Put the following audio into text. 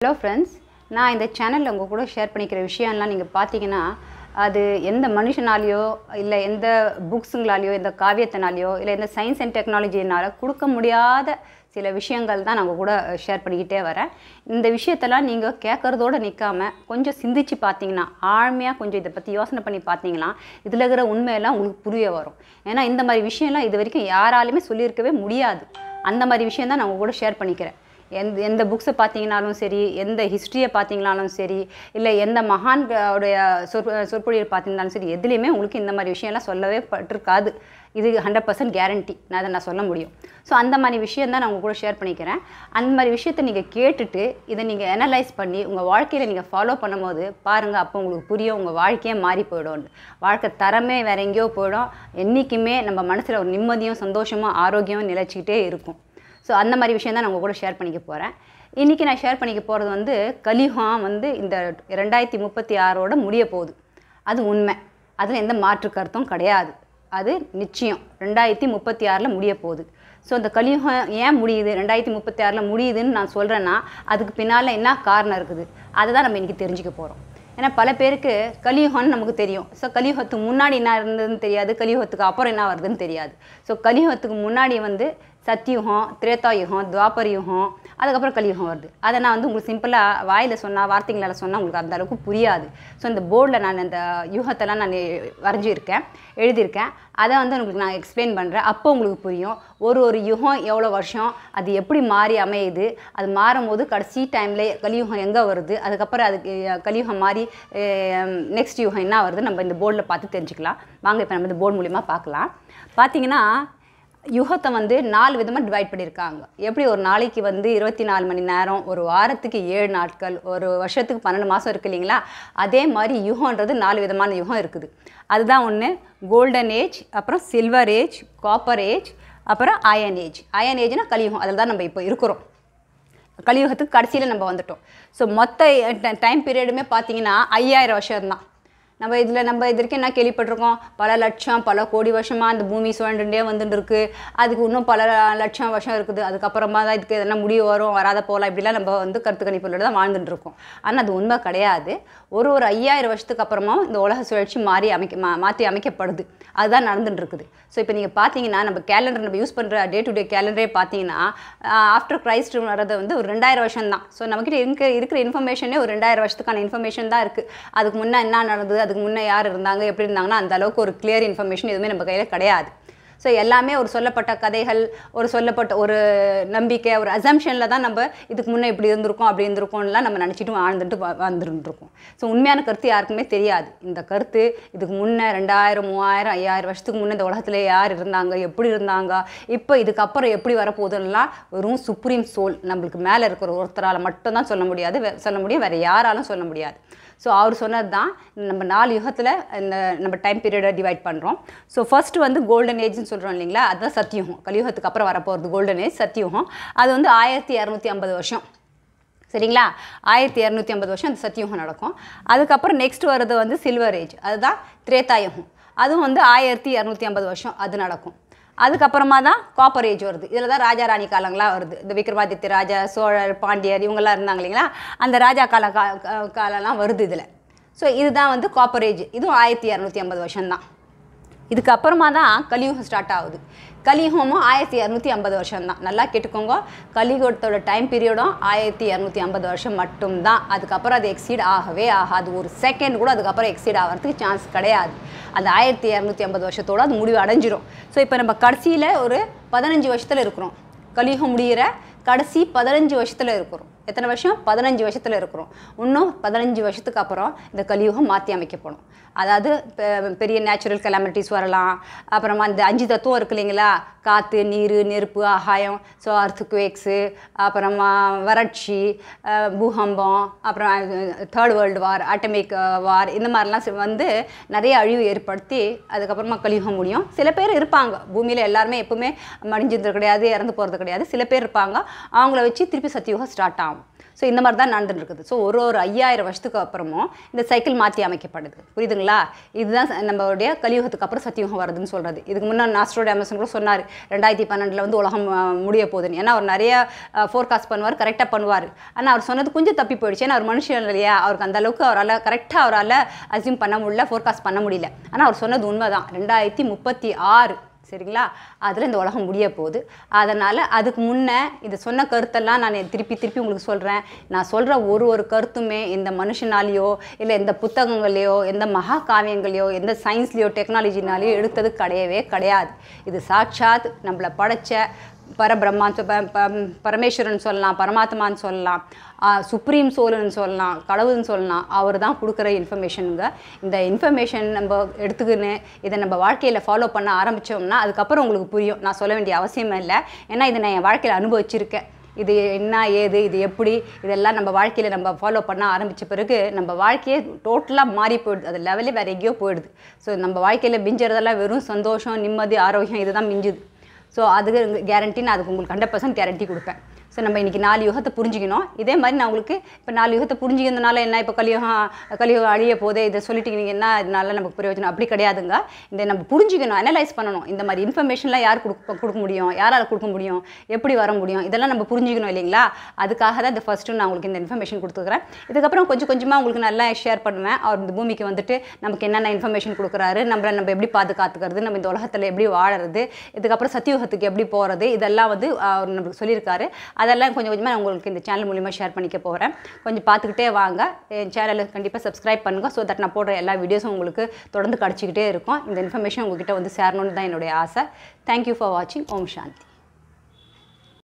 hello friends நான் இந்த சேனலில் உங்கள் கூட ஷேர் பண்ணிக்கிற விஷயம்லாம் நீங்கள் பார்த்தீங்கன்னா அது எந்த மனுஷனாலேயோ இல்லை எந்த புக்ஸுங்களாலேயோ எந்த காவியத்தினாலேயோ இல்லை எந்த சயின்ஸ் அண்ட் டெக்னாலஜினால கொடுக்க முடியாத சில விஷயங்கள் தான் நான் உங்கள் கூட ஷேர் பண்ணிக்கிட்டே வரேன் இந்த விஷயத்தெல்லாம் நீங்கள் கேட்குறதோடு நிற்காம கொஞ்சம் சிந்திச்சு பார்த்தீங்கன்னா ஆழ்மையாக கொஞ்சம் இதை பற்றி யோசனை பண்ணி பார்த்தீங்கன்னா இதில் இருக்கிற உண்மையெல்லாம் உங்களுக்கு புரிய வரும் ஏன்னா இந்த மாதிரி விஷயம்லாம் இது வரைக்கும் யாராலுமே சொல்லியிருக்கவே முடியாது அந்த மாதிரி விஷயம் தான் நான் உங்க கூட ஷேர் பண்ணிக்கிறேன் எந்த எந்த புக்ஸை பார்த்தீங்கனாலும் சரி எந்த ஹிஸ்ட்ரியை பார்த்தீங்கனாலும் சரி இல்லை எந்த மகான்களுடைய சொற் சொற்பொழியை பார்த்தீங்கனாலும் சரி எதுலேயுமே உங்களுக்கு இந்த மாதிரி விஷயம்லாம் சொல்லவே பட்டிருக்காது இது ஹண்ட்ரட் பர்சன்ட் கேரண்டி நான் அதை நான் சொல்ல முடியும் ஸோ அந்த மாதிரி விஷயம் தான் நான் உங்க கூட ஷேர் பண்ணிக்கிறேன் அந்த மாதிரி விஷயத்தை நீங்கள் கேட்டுட்டு இதை நீங்கள் அனலைஸ் பண்ணி உங்கள் வாழ்க்கையில் நீங்கள் ஃபாலோ பண்ணும்போது பாருங்கள் அப்போ உங்களுக்கு புரியும் உங்கள் வாழ்க்கையே மாறி போயிடும் வாழ்க்கை தரமே வேற எங்கேயோ போயிடும் என்றைக்குமே நம்ம மனசில் ஒரு நிம்மதியும் சந்தோஷமும் ஆரோக்கியமும் நிலச்சிக்கிட்டே இருக்கும் ஸோ அந்த மாதிரி விஷயம் தான் நான் உங்கள் கூட ஷேர் பண்ணிக்க போகிறேன் இன்றைக்கி நான் ஷேர் பண்ணிக்க போகிறது வந்து கலியுகம் வந்து இந்த ரெண்டாயிரத்தி முப்பத்தி ஆறோட முடிய போகுது அது உண்மை அதில் எந்த மாற்று கருத்தும் கிடையாது அது நிச்சயம் ரெண்டாயிரத்தி முப்பத்தி ஆறில் முடிய போகுது ஸோ இந்த கலியுகம் ஏன் முடியுது ரெண்டாயிரத்தி முப்பத்தி ஆறில் முடியுதுன்னு நான் சொல்கிறேன்னா அதுக்கு பின்னால் என்ன காரணம் இருக்குது அதை தான் நம்ம இன்றைக்கி தெரிஞ்சுக்க போகிறோம் ஏன்னா பல பேருக்கு கலியுகம்னு நமக்கு தெரியும் ஸோ கலியுகத்துக்கு முன்னாடி என்ன இருந்ததுன்னு தெரியாது கலியுகத்துக்கு அப்புறம் என்ன வருதுன்னு தெரியாது ஸோ கலியுகத்துக்கு முன்னாடி வந்து சத்தியுகம் திரேதாயுகம் துவாபர யுகம் அதுக்கப்புறம் கலியுகம் வருது அதை நான் வந்து உங்களுக்கு சிம்பிளாக வாயில் சொன்னால் வார்த்தைங்களால் சொன்னால் உங்களுக்கு அந்த அளவுக்கு புரியாது ஸோ இந்த போர்டில் நான் இந்த யுகத்தெல்லாம் நான் வரைஞ்சிருக்கேன் எழுதியிருக்கேன் அதை வந்து உங்களுக்கு நான் எக்ஸ்பிளைன் பண்ணுறேன் அப்போ உங்களுக்கு புரியும் ஒரு ஒரு யுகம் எவ்வளோ வருஷம் அது எப்படி மாறி அமையுது அது மாறும் போது கடைசி டைமில் கலியுகம் எங்கே வருது அதுக்கப்புறம் அதுக்கு கலியுகம் மாறி நெக்ஸ்ட் யுகம் என்ன வருது நம்ம இந்த போர்டில் பார்த்து தெரிஞ்சுக்கலாம் வாங்க இப்போ நம்ம இந்த போர்டு மூலிமா பார்க்கலாம் பார்த்தீங்கன்னா யுகத்தை வந்து நாலு விதமாக டிவைட் பண்ணியிருக்காங்க எப்படி ஒரு நாளைக்கு வந்து இருபத்தி நாலு மணி நேரம் ஒரு வாரத்துக்கு ஏழு நாட்கள் ஒரு வருஷத்துக்கு பன்னெண்டு மாதம் இருக்குது இல்லைங்களா அதே மாதிரி யுகன்றது நாலு விதமான யுகம் இருக்குது அதுதான் ஒன்று கோல்டன் ஏஜ் அப்புறம் சில்வர் ஏஜ் காப்பர் ஏஜ் அப்புறம் அயன் ஏஜ் அயன் ஏஜ்னா கலியுகம் அதில் தான் நம்ம இப்போ இருக்கிறோம் கலியுகத்துக்கு கடைசியில் நம்ம வந்துட்டோம் ஸோ மொத்த டைம் பீரியடுமே பார்த்தீங்கன்னா ஐயாயிரம் வருஷம் தான் நம்ம இதில் நம்ம இது வரைக்கும் என்ன கேள்விப்பட்டிருக்கோம் பல லட்சம் பல கோடி வருஷமாக அந்த பூமி சுழண்டுட்டே வந்துட்டு இருக்கு அதுக்கு இன்னும் பல லட்சம் வருஷம் இருக்குது அதுக்கப்புறமா தான் இதுக்கு எதனா முடிவு வரும் வராத போகலாம் இப்படிலாம் நம்ம வந்து கருத்து கணிப்புகளோட தான் வாழ்ந்துட்டு இருக்கோம் ஆனால் அது உண்மை கிடையாது ஒரு ஒரு ஐயாயிரம் வருஷத்துக்கு அப்புறமா இந்த உலக சுழற்சி மாறி அமைக்க மா மாற்றி அமைக்கப்படுது அதுதான் நடந்துட்டு இருக்குது ஸோ இப்போ நீங்கள் பார்த்தீங்கன்னா நம்ம கேலண்டர் நம்ம யூஸ் பண்ணுற டே டு டே கேலண்டரே பார்த்தீங்கன்னா ஆஃப்டர் கிரைஸ்ட் வரது வந்து ஒரு ரெண்டாயிரம் வருஷம் தான் ஸோ நம்மக்கிட்ட இருக்க இருக்கிற இன்ஃபர்மேஷனே ஒரு ரெண்டாயிரம் வருஷத்துக்கான இன்ஃபர்மேஷன் தான் இருக்குது அதுக்கு முன்னே என்ன நடந்தது அதுக்கு முன்னே யார் இருந்தாங்க எப்படி இருந்தாங்கன்னா அந்த அளவுக்கு ஒரு கிளியர் இன்ஃபர்மேஷன் எதுவுமே நம்ம கையில் கிடையாது ஸோ எல்லாமே ஒரு சொல்லப்பட்ட கதைகள் ஒரு சொல்லப்பட்ட ஒரு நம்பிக்கை ஒரு அசம்ஷனில் தான் நம்ம இதுக்கு முன்னே இப்படி இருந்திருக்கோம் அப்படி இருந்திருக்கோம்லாம் நம்ம நினச்சிட்டு வாழ்ந்துட்டு வந்துருந்துருக்கோம் ஸோ உண்மையான கருத்து யாருக்குமே தெரியாது இந்த கருத்து இதுக்கு முன்னே ரெண்டாயிரம் மூவாயிரம் ஐயாயிரம் வருஷத்துக்கு முன்னே இந்த உலகத்தில் யார் இருந்தாங்க எப்படி இருந்தாங்க இப்போ இதுக்கப்புறம் எப்படி வரப்போகுதுன்னெலாம் வெறும் சுப்ரீம் சோல் நம்மளுக்கு மேலே இருக்கிற ஒருத்தரால் மட்டும்தான் சொல்ல முடியாது வே- சொல்ல முடியும் வேறு யாராலும் சொல்ல முடியாது ஸோ அவர் சொன்னது தான் நம்ம நாலு யுகத்தில் இந்த நம்ம டைம் பீரியடை டிவைட் பண்ணுறோம் ஸோ ஃபர்ஸ்ட் வந்து கோல்டன் ஏஜ்னு சொல்கிறோம் இல்லைங்களா அதுதான் சத்தியுகம் கலியுகத்துக்கு அப்புறம் வரப்போகிறது கோல்டன் ஏஜ் சத்தியுகம் அது வந்து ஆயிரத்தி இரநூத்தி ஐம்பது வருஷம் சரிங்களா ஆயிரத்தி இரநூத்தி ஐம்பது வருஷம் அந்த சத்தியுகம் நடக்கும் அதுக்கப்புறம் நெக்ஸ்ட் வர்றது வந்து சில்வர் ஏஜ் அதுதான் திரேதாயுகம் அதுவும் வந்து ஆயிரத்தி இரநூத்தி ஐம்பது வருஷம் அது நடக்கும் அதுக்கப்புறமா தான் காப்பர் ஏஜ் வருது இதில் தான் ராஜா ராணி காலங்களாக வருது இந்த விக்ரமாதித்ய ராஜா சோழர் பாண்டியர் இவங்கெல்லாம் இருந்தாங்க இல்லைங்களா அந்த ராஜா கால கா கா- காலம்லாம் வருது இதில் ஸோ இதுதான் வந்து காப்பர் ஏஜ் இதுவும் ஆயிரத்தி இரநூத்தி ஐம்பது வருஷம்தான் இதுக்கப்புறமா தான் கலியுகம் ஸ்டார்ட் ஆகுது கலியுகமும் ஆயிரத்தி இரநூத்தி ஐம்பது வருஷம் தான் நல்லா கேட்டுக்கோங்க கலியுகத்தோட டைம் பீரியடும் ஆயிரத்தி இரநூத்தி ஐம்பது வருஷம் மட்டும்தான் அதுக்கப்புறம் அது எக்ஸீட் ஆகவே ஆகாது ஒரு செகண்ட் கூட அதுக்கப்புறம் எக்ஸீட் ஆகிறதுக்கு சான்ஸ் கிடையாது அந்த ஆயிரத்தி இரநூத்தி ஐம்பது வருஷத்தோட அது முடிவு அடைஞ்சிரும் ஸோ இப்போ நம்ம கடைசியில் ஒரு பதினஞ்சு வருஷத்தில் இருக்கிறோம் கலியுகம் முடிகிற கடைசி பதினஞ்சு வருஷத்தில் இருக்கிறோம் எத்தனை வருஷம் பதினஞ்சு வருஷத்தில் இருக்கிறோம் இன்னும் பதினஞ்சு வருஷத்துக்கு அப்புறம் இந்த கலியுகம் மாற்றி அமைக்கப்படும் அதாவது பெ- பெரிய நேச்சுரல் கெலாமிட்டிஸ் வரலாம் அப்புறமா இந்த அஞ்சு தத்துவம் இருக்கு இல்லைங்களா காற்று நீர் நெருப்பு ஆகாயம் ஸோ அர்த்துக்குவேக்ஸு அப்புறமா வறட்சி அஹ், பூகம்பம் அப்புறம் third world war atomic war இந்த மாதிரிலாம் சி- வந்து நிறைய அழிவு ஏற்படுத்தி அதுக்கப்புறமா கலியுகம் முடியும் சில பேர் இருப்பாங்க பூமியில் எல்லாருமே எப்பவுமே மடிஞ்சிருந்தது கிடையாது இறந்து போகிறது கிடையாது சில பேர் இருப்பாங்க அவங்கள வச்சு திருப்பி சத்தியுகம் ஸ்டார்ட் ஆகும் ஸோ இந்த மாதிரி தான் நடந்துட்டு இருக்குது ஸோ ஒரு ஒரு ஐயாயிரம் வருஷத்துக்கு அப்புறமும் இந்த சைக்கிள் மாற்றி அமைக்கப்படுது புரியுதுங்களா இதுதான் ச- நம்மளுடைய கலியுகத்துக்கு அப்புறம் சத்தியுகம் வருதுன்னு சொல்கிறது இதுக்கு முன்னே நாஸ்ட்ரோடாமசன் கூட சொன்னார் ரெண்டாயிரத்தி பன்னெண்டில் வந்து உலகம் அஹ், முடிய போகுதுன்னு ஏன்னா அவர் நிறைய ஃபோர்காஸ்ட் பண்ணுவார் கரெக்டாக பண்ணுவார் ஆனால் அவர் சொன்னது கொஞ்சம் தப்பி போயிடுச்சு ஏன்னா அவர் மனுஷன் இல்லையா அவருக்கு அந்த அளவுக்கு அவரால் கரெக்டாக அவரால் அசியூம் பண்ண முடியல ஃபோர்காஸ்ட் பண்ண முடியல ஆனால் அவர் சொன்னது உண்மைதான் ரெண்டாயிரத்தி முப்பத்தி ஆறு சரிங்களா அதில் இந்த உலகம் முடிய போகுது அதனால் அதுக்கு முன்னே இது சொன்ன கருத்தெல்லாம் நான் திருப்பி திருப்பி உங்களுக்கு சொல்கிறேன் நான் சொல்கிற ஒரு ஒரு கருத்துமே இந்த மனுஷனாலேயோ இல்லை எந்த புத்தகங்களையோ எந்த மகா காவியங்களையோ எந்த சயின்ஸ்லேயோ டெக்னாலஜினாலேயோ எடுத்தது கிடையவே கிடையாது இது சாட்சாத் நம்மளை படைச்ச பரபிரம்மா சொ- ப- ப- பரமேஸ்வரன் சொல்லலாம் பரமாத்மான்னு சொல்லலாம் சுப்ரீம் சோலுன்னு சொல்லலாம் கடவுள்னு சொல்லலாம் அவர் தான் கொடுக்குற இன்ஃபர்மேஷனுங்க இந்த இன்ஃபர்மேஷன் நம்ம எடுத்துக்கின்னு இதை நம்ம வாழ்க்கையில் ஃபாலோ பண்ண ஆரம்பித்தோம்னா அதுக்கப்புறம் உங்களுக்கு புரியும் நான் சொல்ல வேண்டிய அவசியமே இல்லை ஏன்னா இதை நான் என் வாழ்க்கையில் அனுபவிச்சிருக்கேன் இது என்ன ஏது இது எப்படி இதெல்லாம் நம்ம வாழ்க்கையில் நம்ம ஃபாலோ பண்ண ஆரம்பித்த பிறகு நம்ம வாழ்க்கையே டோட்டலாக மாறி போயிடுது அது லெவலே வேறு எங்கேயோ போயிடுது ஸோ நம்ம வாழ்க்கையில் மிஞ்சறதெல்லாம் வெறும் சந்தோஷம் நிம்மதி ஆரோக்கியம் இதுதான் மிஞ்சுது ஸோ அதுக்கு கேரண்டி நான் அதுக்கு உங்களுக்கு ஹண்ட்ரட் பர்சன்ட் கேரண்டி கொடுப்பேன் ஸோ நம்ம இன்றைக்கி நாலு யுகத்தை புரிஞ்சுக்கணும் இதே மாதிரி நான் உங்களுக்கு இப்போ நாலு யுகத்தை புரிஞ்சுக்கிறதுனால என்ன இப்போ கலியுகம் கலியுகம் அழிய போதே இதை சொல்லிட்டு நீங்கள் என்ன இதனால நமக்கு பிரயோஜனம் அப்படி கிடையாதுங்க இந்த நம்ம புரிஞ்சுக்கணும் அனலைஸ் பண்ணணும் இந்த மாதிரி இன்ஃபர்மேஷன்லாம் யார் கொடுக்க கொடுக்க முடியும் யாரால் கொடுக்க முடியும் எப்படி வர முடியும் இதெல்லாம் நம்ம புரிஞ்சுக்கணும் இல்லைங்களா அதுக்காக தான் இந்த ஃபஸ்ட்டு நான் உங்களுக்கு இந்த இன்ஃபர்மேஷன் கொடுத்துக்கிறேன் இதுக்கப்புறம் கொஞ்சம் கொஞ்சமாக உங்களுக்கு நல்லா ஷேர் பண்ணுவேன் அவர் இந்த பூமிக்கு வந்துட்டு நமக்கு என்னென்ன இன்ஃபர்மேஷன் கொடுக்குறாரு நம்மளை நம்ம எப்படி பாதுகாத்துக்கிறது நம்ம இந்த உலகத்தில் எப்படி வாழறது இதுக்கப்புறம் சத்தியுகத்துக்கு எப்படி போகிறது இதெல்லாம் வந்து அவர் நம்மளுக்கு சொல்லியிருக்காரு அதெல்லாம் கொஞ்சம் கொஞ்சமாக நான் உங்களுக்கு இந்த சேனல் மூலிமா ஷேர் பண்ணிக்க போகிறேன் கொஞ்சம் பார்த்துக்கிட்டே வாங்க என் சேனலை கண்டிப்பாக சப்ஸ்கிரைப் பண்ணுங்கள் ஸோ தட் நான் போடுற எல்லா வீடியோஸும் உங்களுக்கு தொடர்ந்து கிடச்சிக்கிட்டே இருக்கும் இந்த இன்ஃபர்மேஷன் உங்ககிட்ட வந்து சேரணும்னு தான் என்னுடைய ஆசை தேங்க்யூ ஃபார் வாட்சிங் ஓம் சாந்தி